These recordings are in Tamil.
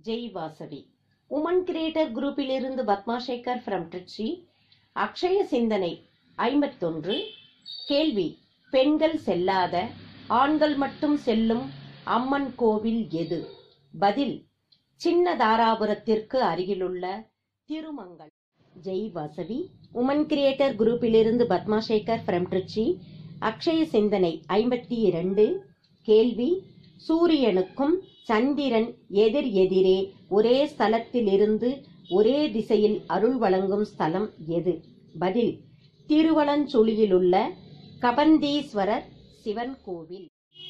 ஜெய் வாசவி உமன் கிரியேட்டர் குரூப்பிலிருந்து பத்மா சேகர் ஃப்ரம் ட்ரிச்சி அக்ஷய சிந்தனை ஐம்பத்தொன்று கேள்வி பெண்கள் செல்லாத ஆண்கள் மட்டும் செல்லும் அம்மன் கோவில் எது பதில் சின்ன தாராபுரத்திற்கு அருகிலுள்ள திருமங்கல் ஜெய் வாசவி உமன் கிரியேட்டர் குரூப்பிலிருந்து பத்மா சேகர் ஃப்ரம் ட்ரிச்சி அக்ஷய சிந்தனை ஐம்பத்தி இரண்டு கேள்வி சூரியனுக்கும் சந்திரன் எதிர் எதிரே ஒரே ஸ்தலத்திலிருந்து ஒரே திசையில் அருள் வழங்கும் ஸ்தலம் எது பதில் திருவலஞ்சுழியிலுள்ள கபந்தீஸ்வரர் சிவன் கோவில்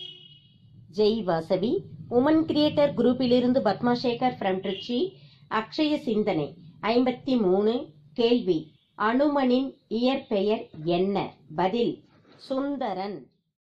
ஜெய் வாசவி உமன் கிரியேட்டர் குரூப்பிலிருந்து பத்மா சேகர் ஃப்ரம் ட்ரிச்சி அக்ஷய சிந்தனை ஐம்பத்தி மூணு கேள்வி அனுமனின் இயற்பெயர் என்ன பதில் சுந்தரன்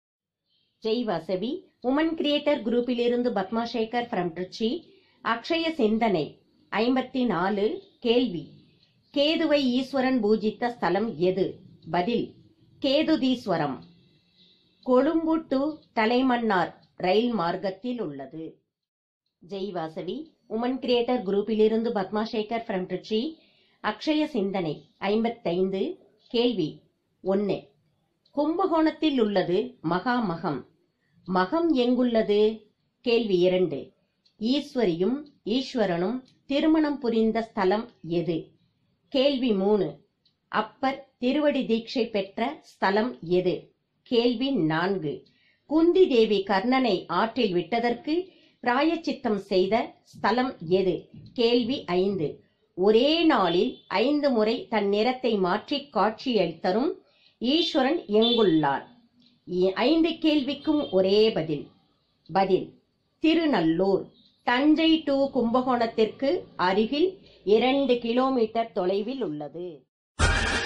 ஜெய் வாசவி உமன் கிரியேட்டர் குரூப்பிலிருந்து பத்மா சேகர் ஃப்ரம் ட்ரிச்சி அக்ஷய சிந்தனை ஐம்பத்தி நாலு கேள்வி கேதுவை ஈஸ்வரன் பூஜித்த ஸ்தலம் எது பதில் கேதுதீஸ்வரம் கொழும்பு டு தலைமன்னார் ரயில் மார்க்கத்தில் உள்ளது ஜெய் வாசவி உமன் கிரியேட்டர் குரூப்பிலிருந்து பத்மா சேகர் ஃப்ரம் ட்ரிச்சி அக்ஷய சிந்தனை ஐம்பத்தைந்து கேள்வி ஒன்று கும்பகோணத்தில் உள்ளது மகாமகம் மகம் எங்குள்ளது கேள்வி இரண்டு ஈஸ்வரியும் ஈஸ்வரனும் திருமணம் புரிந்த ஸ்தலம் எது கேள்வி மூணு அப்பர் திருவடி தீட்சை பெற்ற ஸ்தலம் எது கேள்வி நான்கு குந்தி தேவி கர்ணனை ஆற்றில் விட்டதற்கு பிராயச்சித்தம் செய்த ஸ்தலம் எது கேள்வி ஐந்து ஒரே நாளில் ஐந்து முறை தன் நிறத்தை மாற்றி காட்சியளித்தரும் ஈஸ்வரன் எங்குள்ளார் இ- ஐந்து கேள்விக்கும் ஒரே பதில் பதில் திருநல்லூர் தஞ்சை டு கும்பகோணத்திற்கு அருகில் இரண்டு கிலோமீட்டர் தொலைவில் உள்ளது